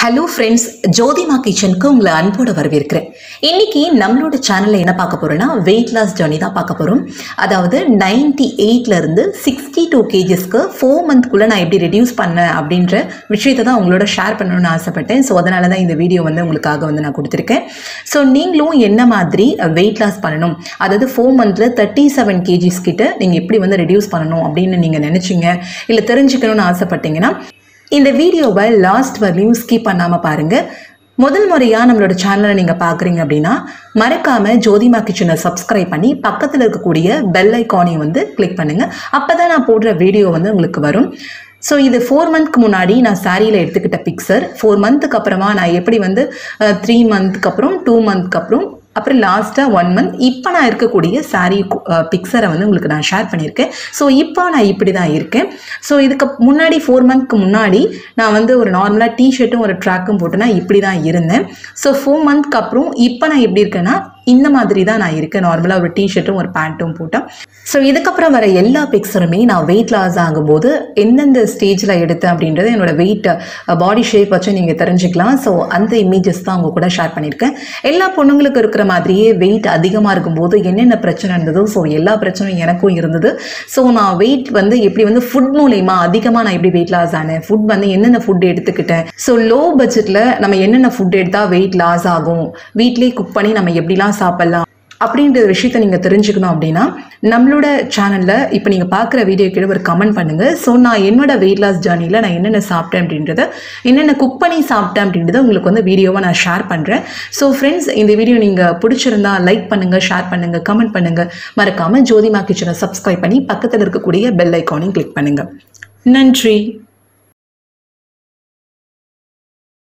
hello friends ஜோதிமா கிச்சனுக்கு உங்களை அன்போடு வரவேற்கிறேன் இன்னைக்கு நம்மளோட சேனலில் என்ன பார்க்க போறோம்னா வெயிட் லாஸ் ஜர்னி தான் பார்க்க போகிறோம் அதாவது நைன்டி இருந்து சிக்ஸ்டி டூ கேஜஸ்க்கு ஃபோர் மந்த்க்குள்ளே நான் எப்படி ரெடியூஸ் பண்ணேன் அப்படின்ற விஷயத்தை தான் உங்களோட ஷேர் பண்ணணும்னு ஆசைப்பட்டேன் ஸோ அதனால தான் இந்த வீடியோ வந்து உங்களுக்காக வந்து நான் கொடுத்துருக்கேன் ஸோ நீங்களும் என்ன மாதிரி வெயிட் லாஸ் பண்ணணும் அதாவது ஃபோர் மந்தில் தேர்ட்டி செவன் கேஜிஸ் கிட்ட நீங்கள் எப்படி வந்து ரெடியூஸ் பண்ணணும் அப்படின்னு நீங்கள் நினச்சிங்க இல்லை தெரிஞ்சுக்கணும்னு ஆசைப்பட்டீங்கன்னா இந்த வீடியோவை லாஸ்ட் வரையும் ஸ்கிப் பண்ணாமல் பாருங்கள் முதல் முறையாக நம்மளோட சேனலை நீங்கள் பார்க்குறீங்க அப்படின்னா மறக்காமல் ஜோதிமா கிச்சனை சப்ஸ்கிரைப் பண்ணி பக்கத்தில் இருக்கக்கூடிய பெல் ஐக்கானையும் வந்து கிளிக் பண்ணுங்கள் அப்போ தான் நான் போடுற வீடியோ வந்து உங்களுக்கு வரும் ஸோ இது ஃபோர் மந்த்க்கு முன்னாடி நான் சாரியில் எடுத்துக்கிட்ட பிக்சர் ஃபோர் மந்த்துக்கு அப்புறமா நான் எப்படி வந்து த்ரீ மந்த்துக்கு அப்புறம் டூ மந்த்க்கு அப்புறம் அப்புறம் லாஸ்ட்டாக ஒன் மந்த் இப்போ நான் இருக்கக்கூடிய சாரீ பிக்சரை வந்து உங்களுக்கு நான் ஷேர் பண்ணியிருக்கேன் ஸோ இப்போ நான் இப்படி தான் இருக்கேன் ஸோ இதுக்கு முன்னாடி ஃபோர் மந்த்க்கு முன்னாடி நான் வந்து ஒரு நார்மலாக டிஷர்ட்டும் ஒரு ட்ராக்கும் போட்டு நான் இப்படி தான் இருந்தேன் ஸோ ஃபோர் மந்த்க்கு அப்புறம் இப்போ நான் எப்படி இருக்கேன்னா இந்த மாதிரி தான் நான் இருக்கேன் நார்மலாக ஒரு டிஷர்ட்டும் ஒரு பேண்ட்டும் போட்டேன் ஸோ இதுக்கப்புறம் வர எல்லா பிக்சருமே நான் வெயிட் லாஸ் ஆகும்போது எந்தெந்த ஸ்டேஜில் எடுத்தேன் அப்படின்றது என்னோட வெயிட் பாடி ஷேப் வச்சு நீங்கள் தெரிஞ்சுக்கலாம் ஸோ அந்த இமேஜஸ் தான் அவங்க கூட ஷேர் பண்ணியிருக்கேன் எல்லா பொண்ணுங்களுக்கு இருக்கிற மாதிரியே வெயிட் அதிகமாக இருக்கும்போது என்னென்ன பிரச்சனை இருந்ததோ ஸோ எல்லா பிரச்சனையும் எனக்கும் இருந்தது ஸோ நான் வெயிட் வந்து எப்படி வந்து ஃபுட் மூலயமா அதிகமாக நான் எப்படி வெயிட் லாஸ் ஆனேன் ஃபுட் வந்து என்னென்ன ஃபுட் எடுத்துக்கிட்டேன் ஸோ லோ பட்ஜெட்டில் நம்ம என்னென்ன ஃபுட் எடுத்தால் வெயிட் லாஸ் ஆகும் வீட்லேயே குக் பண்ணி நம்ம எப்படிலாம் சாப்பிட்லாம் அப்படின்ற விஷயத்த நீங்கள் தெரிஞ்சுக்கணும் அப்படின்னா நம்மளோட சேனலில் இப்போ நீங்கள் பார்க்குற வீடியோ கீழே ஒரு கமெண்ட் பண்ணுங்கள் ஸோ நான் என்னோட வெயிட் லாஸ் ஜேர்னியில் நான் என்னென்ன சாப்பிட்டேன் அப்படின்றத என்னென்ன குக் பண்ணி சாப்பிட்டேன் அப்படின்றத உங்களுக்கு வந்து வீடியோவை நான் ஷேர் பண்ணுறேன் ஸோ ஃப்ரெண்ட்ஸ் இந்த வீடியோ நீங்கள் பிடிச்சிருந்தா லைக் பண்ணுங்கள் ஷேர் பண்ணுங்கள் கமெண்ட் பண்ணுங்கள் மறக்காமல் ஜோதிமா கிச்சனை சப்ஸ்கிரைப் பண்ணி பக்கத்தில் இருக்கக்கூடிய பெல் ஐக்கானையும் கிளிக் பண்ணுங்கள் நன்றி